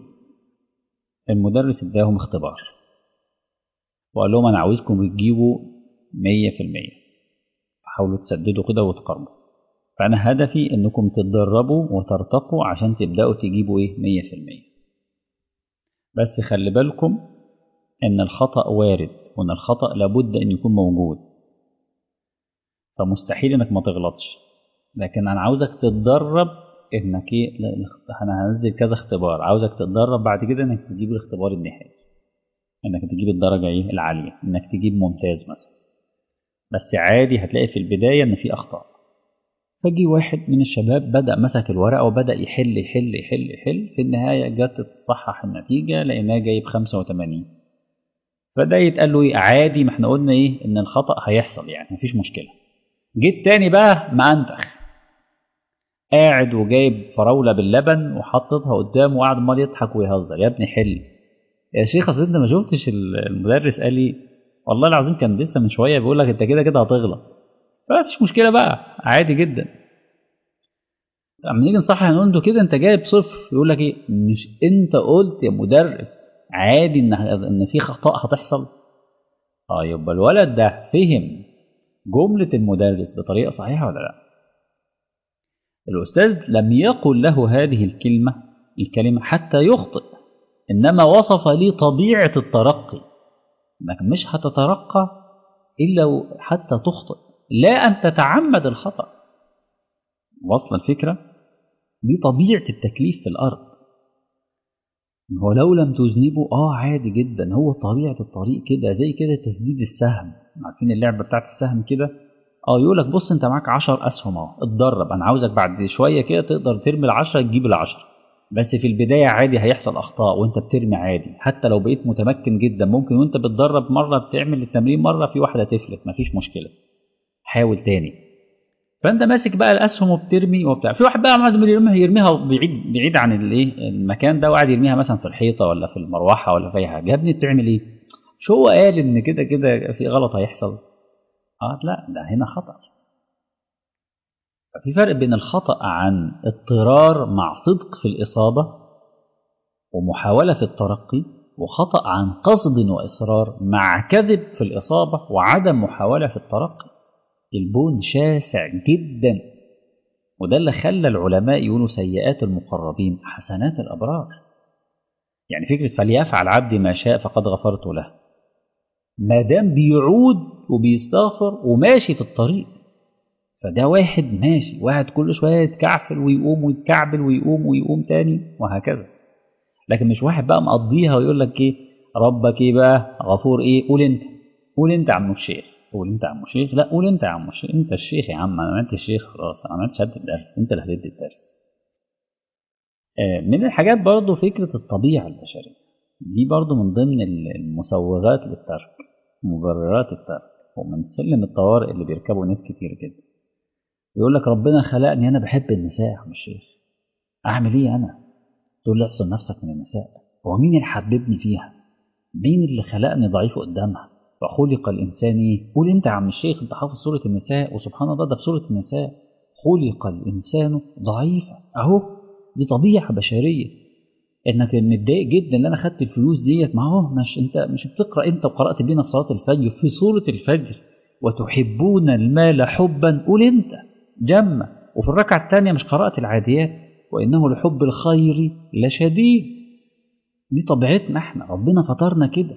المدرس اداهم اختبار وقال لهم أنا عاوزكم تجيبوا مية في المية فحاولوا تسددوا كده وتقاربوا فأنا هدفي إنكم تتدربوا وترتقوا عشان تبدأوا تجيبوا إيه مية في المية بس خلي بالكم إن الخطأ وارد وإن الخطأ لابد إن يكون موجود فمستحيل إنك ما تغلطش لكن أنا عاوزك تتدرب إنك إيه أنا هنزل كذا اختبار عاوزك تتدرب بعد كده إنك تجيب الاختبار النهائي إنك تجيب الدرجة إيه العالية إنك تجيب ممتاز مثلا بس عادي هتلاقي في البداية إن في أخطاء فجي واحد من الشباب بدأ مسك الورقة وبدأ يحل يحل يحل يحل في النهاية جت تصحح النتيجة لقيناه جايب 85 فده يتقال له إيه عادي ما احنا قلنا إيه إن الخطأ هيحصل يعني مفيش مشكلة جيت تاني بقى مأنتخ قاعد وجايب فراولة باللبن وحطتها قدامه وقعد عمال يضحك ويهزر يا ابني حل يا شيخ اصل انت ما شفتش المدرس قال لي والله العظيم كان لسه من شويه بيقول لك انت كده كده هتغلط ما فيش مشكله بقى عادي جدا لما نيجي نصحح نقول له كده انت جايب صفر يقول لك ايه مش انت قلت يا مدرس عادي ان ان في خطا هتحصل اه يبقى الولد ده فهم جمله المدرس بطريقه صحيحه ولا لا الاستاذ لم يقل له هذه الكلمه الكلمه حتى يخطئ انما وصف لي طبيعه الترقي انك مش هتترقى الا حتى تخطئ لا ان تتعمد الخطا وصل الفكره دي طبيعه التكليف في الارض هو لو لم تذنبوا اه عادي جدا هو طبيعه الطريق كده زي كده تسديد السهم عارفين اللعبه بتاعت السهم كده اه يقول لك بص انت معاك 10 اسهم اهو اتدرب انا عاوزك بعد شويه كده تقدر ترمي ال10 تجيب ال10 بس في البداية عادي هيحصل أخطاء وأنت بترمي عادي حتى لو بقيت متمكن جدا ممكن وأنت بتدرب مرة بتعمل التمرين مرة في واحدة تفلت مفيش مشكلة حاول تاني فأنت ماسك بقى الأسهم وبترمي وبتاع في واحد بقى عمال يرميها يرميها بعيد بعيد عن الايه المكان ده وقاعد يرميها مثلا في الحيطة ولا في المروحة ولا في أي حاجة يا ابني بتعمل إيه؟ مش هو قال إن كده كده في غلط هيحصل؟ آه لا ده هنا خطأ في فرق بين الخطأ عن اضطرار مع صدق في الإصابة ومحاولة في الترقي وخطأ عن قصد وإصرار مع كذب في الإصابة وعدم محاولة في الترقي البون شاسع جدا وده اللي خلى العلماء يقولوا سيئات المقربين حسنات الأبرار يعني فكرة فليفعل عبدي ما شاء فقد غفرت له ما دام بيعود وبيستغفر وماشي في الطريق فده واحد ماشي واحد كل شويه يتكعفل ويقوم ويتكعبل ويقوم ويقوم تاني وهكذا لكن مش واحد بقى مقضيها ويقول لك ايه ربك ايه بقى غفور ايه قول انت قول انت يا عم الشيخ قول انت يا عم الشيخ لا قول انت يا عم الشيخ انت الشيخ يا عم انا عملت الشيخ خلاص انا عملت شهاده الدرس انت اللي هتدي الدرس من الحاجات برضو فكرة الطبيعة البشرية دي برضو من ضمن المسوغات للترك مبررات الترك ومن سلم الطوارئ اللي بيركبوا ناس كتير جدا يقول لك ربنا خلقني انا بحب النساء يا عم الشيخ اعمل ايه انا تقول لي احصن نفسك من النساء هو مين اللي حببني فيها مين اللي خلقني ضعيف قدامها وخلق الانسان ايه قول انت يا عم الشيخ انت حافظ سوره النساء وسبحان الله ده في سوره النساء خلق الانسان ضعيفا اهو دي طبيعه بشريه انك متضايق جدا ان انا خدت الفلوس ديت ما هو مش انت مش بتقرا انت وقرات بينا في صلاه الفجر في سوره الفجر وتحبون المال حبا قول انت جمع وفي الركعه الثانيه مش قرات العاديات وانه لحب الخير لشديد دي طبيعتنا احنا ربنا فطرنا كده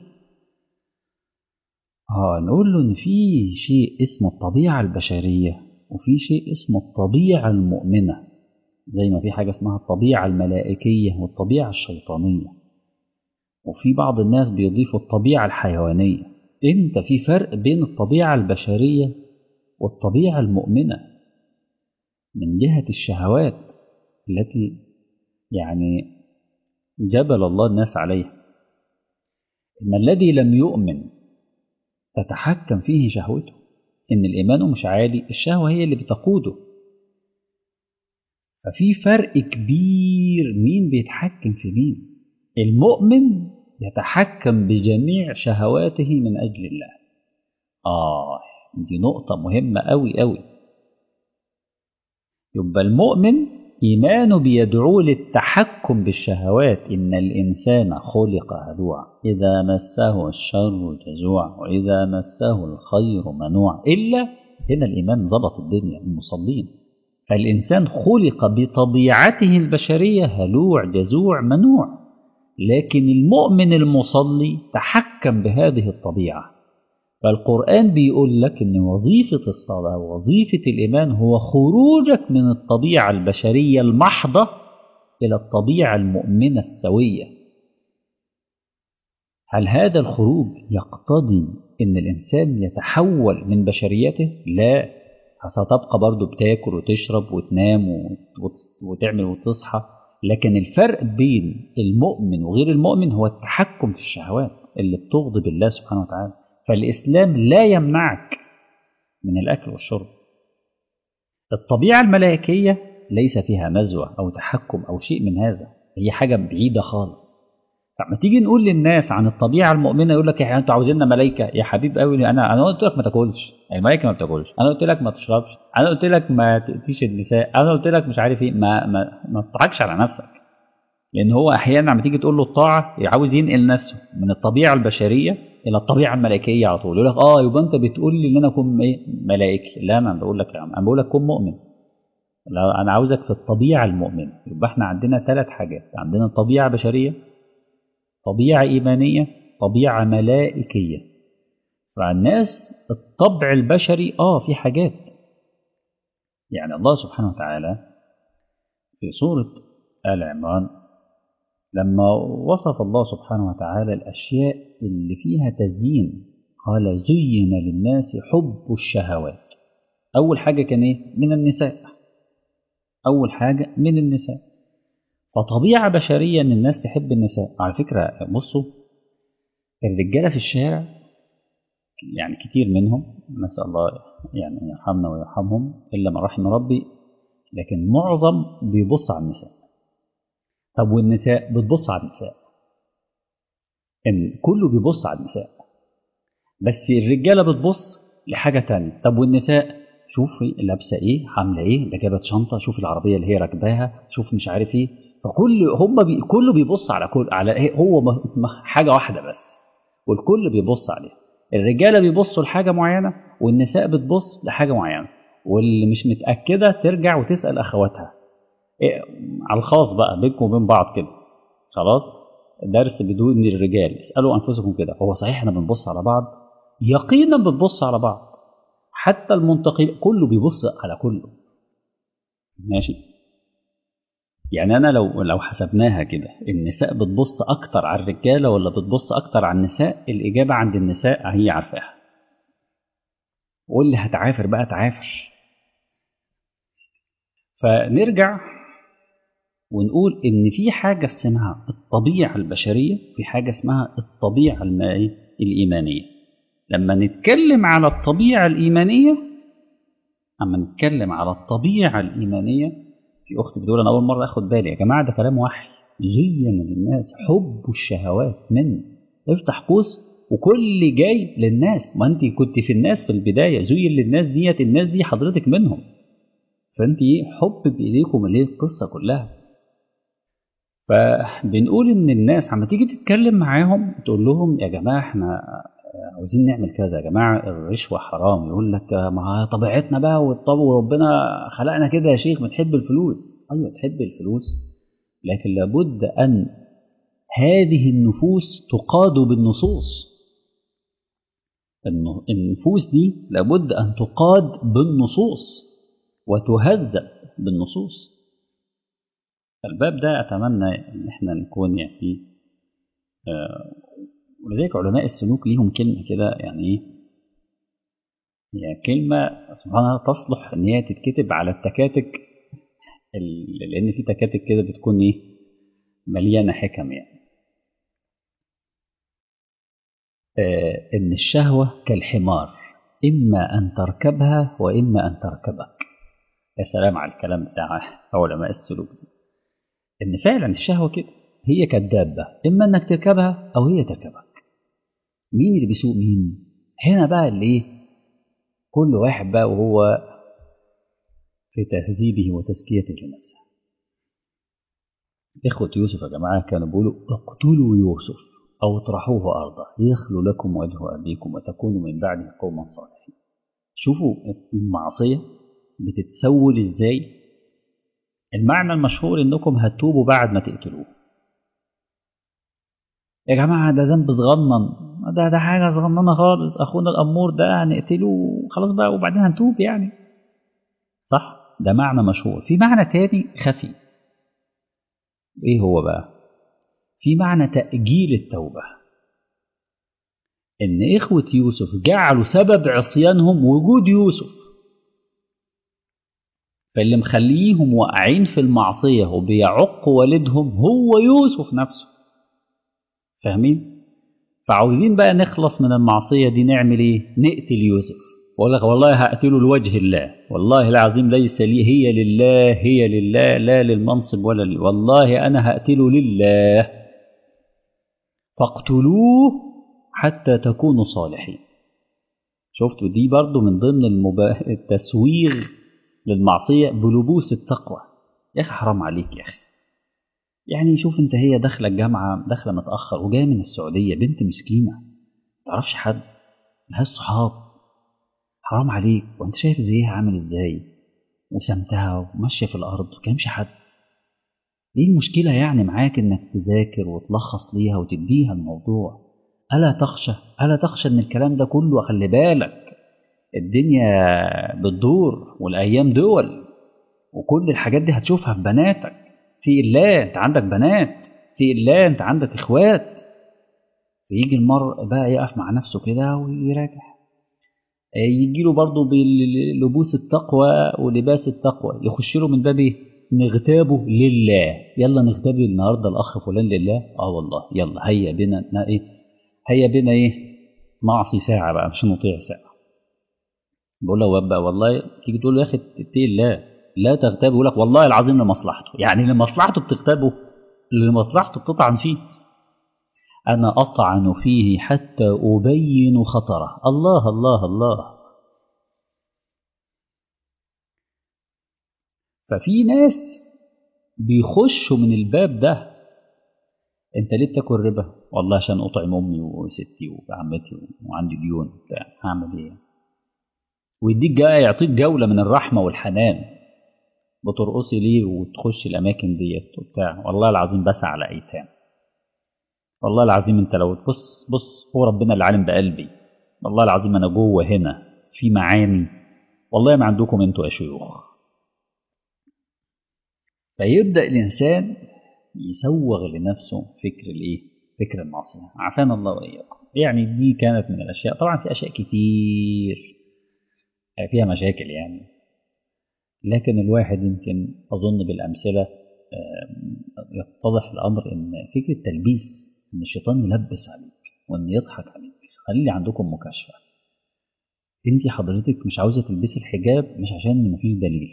اه نقول له ان في شيء اسمه الطبيعه البشريه وفي شيء اسمه الطبيعه المؤمنه زي ما في حاجة اسمها الطبيعة الملائكية والطبيعة الشيطانية وفي بعض الناس بيضيفوا الطبيعة الحيوانية انت في فرق بين الطبيعة البشرية والطبيعة المؤمنة من جهة الشهوات التي يعني جبل الله الناس عليها إن الذي لم يؤمن تتحكم فيه شهوته إن الإيمان مش عالي الشهوة هي اللي بتقوده ففي فرق كبير مين بيتحكم في مين المؤمن يتحكم بجميع شهواته من أجل الله آه دي نقطة مهمة أوي أوي يبقى المؤمن إيمانه بيدعوه للتحكم بالشهوات إن الإنسان خلق هلوعا إذا مسه الشر جزوعا وإذا مسه الخير منوعا إلا هنا الإيمان ظبط الدنيا المصلين فالإنسان خلق بطبيعته البشرية هلوع جزوع منوع لكن المؤمن المصلي تحكم بهذه الطبيعة فالقرآن بيقول لك إن وظيفة الصلاة وظيفة الإيمان هو خروجك من الطبيعة البشرية المحضة إلى الطبيعة المؤمنة السوية هل هذا الخروج يقتضي إن الإنسان يتحول من بشريته؟ لا ستبقى برضه بتاكل وتشرب وتنام وتعمل وتصحى لكن الفرق بين المؤمن وغير المؤمن هو التحكم في الشهوات اللي بتغضب الله سبحانه وتعالى فالإسلام لا يمنعك من الأكل والشرب الطبيعة الملائكية ليس فيها نزوة أو تحكم أو شيء من هذا هي حاجة بعيدة خالص فلما تيجي نقول للناس عن الطبيعة المؤمنة يقول لك انتوا عاوزيننا ملائكة يا حبيب قوي أنا أنا قلت لك ما تاكلش الملائكة ما بتاكلش أنا قلت لك ما تشربش أنا قلت لك ما تأتيش النساء أنا قلت لك مش عارف إيه ما ما ما تضحكش على نفسك لأن هو أحيانا لما تيجي تقول له الطاعة عاوز ينقل نفسه من الطبيعة البشرية الى الطبيعه الملائكيه على طول يقول لك اه يبقى انت بتقول لي ان انا اكون ايه ملائكي لا انا بقول لك يا عم انا بقول لك كن مؤمن لا انا عاوزك في الطبيعه المؤمنه يبقى احنا عندنا ثلاث حاجات عندنا طبيعه بشريه طبيعه ايمانيه طبيعه ملائكيه فالناس الطبع البشري اه في حاجات يعني الله سبحانه وتعالى في سوره ال عمران لما وصف الله سبحانه وتعالى الأشياء اللي فيها تزيين قال زين للناس حب الشهوات أول حاجة كان إيه؟ من النساء أول حاجة من النساء فطبيعة بشرية إن الناس تحب النساء على فكرة بصوا الرجالة في الشارع يعني كتير منهم نسأل الله يعني يرحمنا ويرحمهم إلا من رحم ربي لكن معظم بيبص على النساء طب والنساء بتبص على النساء ان كله بيبص على النساء بس الرجاله بتبص لحاجه تانية طب والنساء شوف لابسه ايه عامله ايه ده جابت شنطه شوف العربيه اللي هي راكباها شوف مش عارف ايه فكل هم بي كله بيبص على كل على ايه هو حاجه واحده بس والكل بيبص عليها الرجاله بيبصوا لحاجه معينه والنساء بتبص لحاجه معينه واللي مش متاكده ترجع وتسال اخواتها إيه على الخاص بقى بينكم وبين بعض كده خلاص درس بدون الرجال اسالوا انفسكم كده هو صحيح احنا بنبص على بعض يقينا بنبص على بعض حتى المنتقل كله بيبص على كله ماشي يعني انا لو لو حسبناها كده النساء بتبص اكتر على الرجاله ولا بتبص اكتر على النساء الاجابه عند النساء هي عارفاها واللي هتعافر بقى تعافر فنرجع ونقول ان في حاجه اسمها الطبيعه البشريه في حاجه اسمها الطبيعه الايمانيه لما نتكلم على الطبيعه الايمانيه اما نتكلم على الطبيعه الايمانيه في اخت بتقول انا اول مره اخد بالي يا جماعه ده كلام وحي زين للناس حب الشهوات من افتح قوس وكل جاي للناس ما انت كنت في الناس في البدايه زين للناس ديت الناس دي حضرتك منهم فانت ايه حب بايديكم اللي هي القصه كلها فبنقول ان الناس عم تيجي تتكلم معاهم تقول لهم يا جماعه احنا عاوزين نعمل كذا يا جماعه الرشوه حرام يقول لك ما طبيعتنا بقى والطب وربنا خلقنا كده يا شيخ بنحب الفلوس ايوه تحب الفلوس لكن لابد ان هذه النفوس تقاد بالنصوص النفوس دي لابد ان تقاد بالنصوص وتهذب بالنصوص الباب ده اتمنى ان احنا نكون يعني فيه آه ولذلك علماء السلوك ليهم كلمه كده يعني ايه يعني كلمه سبحان الله تصلح ان هي تتكتب على التكاتك لان في تكاتك كده بتكون ايه مليانه حكم يعني آه ان الشهوه كالحمار اما ان تركبها واما ان تركبك يا سلام على الكلام بتاع علماء السلوك دي ان فعلا الشهوه كده هي كالدابه اما انك تركبها او هي تركبك مين اللي بيسوق مين هنا بقى اللي ايه كل واحد بقى وهو في تهذيبه وتزكيته لنفسه إخوة يوسف يا جماعة كانوا بيقولوا اقتلوا يوسف أو اطرحوه أرضا يخلو لكم وجه أبيكم وتكونوا من بعده قوما صالحين شوفوا المعصية بتتسول إزاي المعنى المشهور إنكم هتوبوا بعد ما تقتلوه يا جماعة ده ذنب صغنن ده ده حاجة صغننة خالص أخونا الأمور ده هنقتله خلاص بقى وبعدين هنتوب يعني صح ده معنى مشهور في معنى تاني خفي ايه هو بقى في معنى تأجيل التوبة ان اخوة يوسف جعلوا سبب عصيانهم وجود يوسف فاللي مخليهم واقعين في المعصية وبيعق والدهم هو يوسف نفسه فاهمين فعاوزين بقى نخلص من المعصية دي نعمل ايه نقتل يوسف بقول لك والله هقتله لوجه الله والله العظيم ليس لي هي لله هي لله لا للمنصب ولا لي والله أنا هقتله لله فاقتلوه حتى تكونوا صالحين شفتوا دي برضو من ضمن المبا... التسويغ للمعصية بلبوس التقوى يا أخي حرام عليك يا أخي يعني شوف انت هي داخلة الجامعة داخلة متأخر وجاية من السعودية بنت مسكينة تعرفش حد ملهاش صحاب حرام عليك وانت شايف زيها عامل ازاي وسمتها وماشيه في الارض وكامش حد ايه المشكله يعني معاك انك تذاكر وتلخص ليها وتديها الموضوع الا تخشى الا تخشى ان الكلام ده كله خلي بالك الدنيا بتدور والايام دول وكل الحاجات دي هتشوفها في بناتك في الله انت عندك بنات في الله انت عندك اخوات فيجي المرء بقى يقف مع نفسه كده ويراجع يجي له برضه بلبوس التقوى ولباس التقوى يخش له من باب ايه؟ نغتابه لله يلا نغتاب النهارده الاخ فلان لله اه والله يلا هيا بنا ايه هيا بنا ايه نعصي ساعه بقى مش نطيع ساعه بقول له بقى والله تيجي تقول له يا اخي اتقي الله لا تغتابه يقول لك والله العظيم لمصلحته يعني لمصلحته بتغتابه لمصلحته بتطعن فيه أنا أطعن فيه حتى أبين خطره الله الله الله ففي ناس بيخشوا من الباب ده انت ليه بتاكل ربا والله عشان اطعم امي وستي وعمتي وعندي ديون بتاع هعمل ايه ويديك جاي يعطيك جوله من الرحمه والحنان بترقصي ليه وتخشي الاماكن ديت وبتاع والله العظيم بسعى على ايتام والله العظيم انت لو تبص بص هو ربنا اللي عالم بقلبي والله العظيم انا جوه هنا في معاني والله ما عندكم انتوا يا شيوخ فيبدا الانسان يسوغ لنفسه فكر الايه فكر المعصيه عافانا الله واياكم يعني دي كانت من الاشياء طبعا في اشياء كتير فيها مشاكل يعني لكن الواحد يمكن اظن بالامثله يتضح الامر ان فكره تلبيس ان الشيطان يلبس عليك وان يضحك عليك خلي عندكم مكاشفه انت حضرتك مش عاوزة تلبسي الحجاب مش عشان مفيش دليل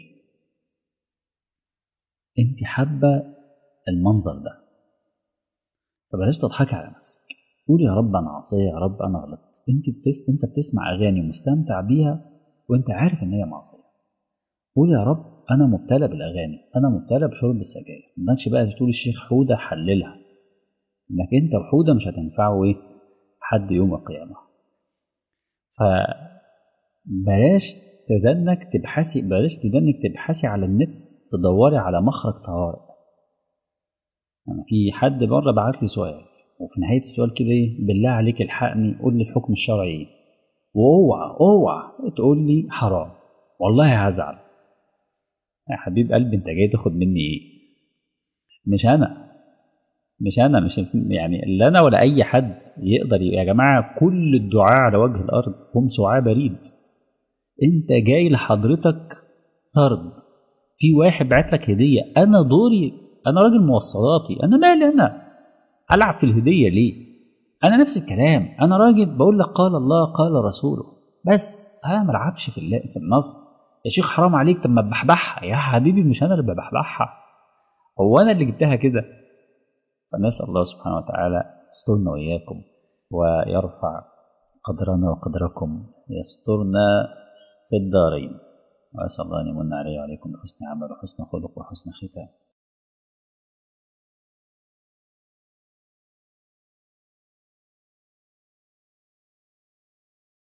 انت حابة المنظر ده فبلاش تضحكي على نفسك قولي يا رب انا عصية يا رب انا غلط انت بتس... انت بتسمع اغاني ومستمتع بيها وانت عارف ان هي معصية قول يا رب انا مبتلى بالاغاني انا مبتلى بشرب السجاير ما بقى تقول الشيخ حوده حللها انك انت وحوده مش هتنفعوا ايه حد يوم القيامه فبلاش تدنك تبحثي بلاش تدنك تبحثي على النت تدوري على مخرج طوارئ يعني في حد بره بعت لي سؤال وفي نهايه السؤال كده ايه بالله عليك الحقني قول لي الحكم الشرعي ايه واوعى اوعى تقول لي حرام والله هزعل يا حبيب قلبي انت جاي تاخد مني ايه مش انا مش انا مش يعني لا انا ولا اي حد يقدر يا جماعه كل الدعاء على وجه الارض هم سعاة بريد انت جاي لحضرتك طرد في واحد بعت لك هديه انا دوري انا راجل موصلاتي انا مالي انا العب في الهديه ليه انا نفس الكلام انا راجل بقول لك قال الله قال رسوله بس انا ما العبش في في النص يا شيخ حرام عليك طب ما تبحبحها يا حبيبي مش انا اللي ببحبحها هو انا اللي جبتها كده فنسال الله سبحانه وتعالى يسترنا واياكم ويرفع قدرنا وقدركم يسترنا في الدارين واسال الله ان يمن علي وعليكم بحسن عمل وحسن خلق وحسن ختام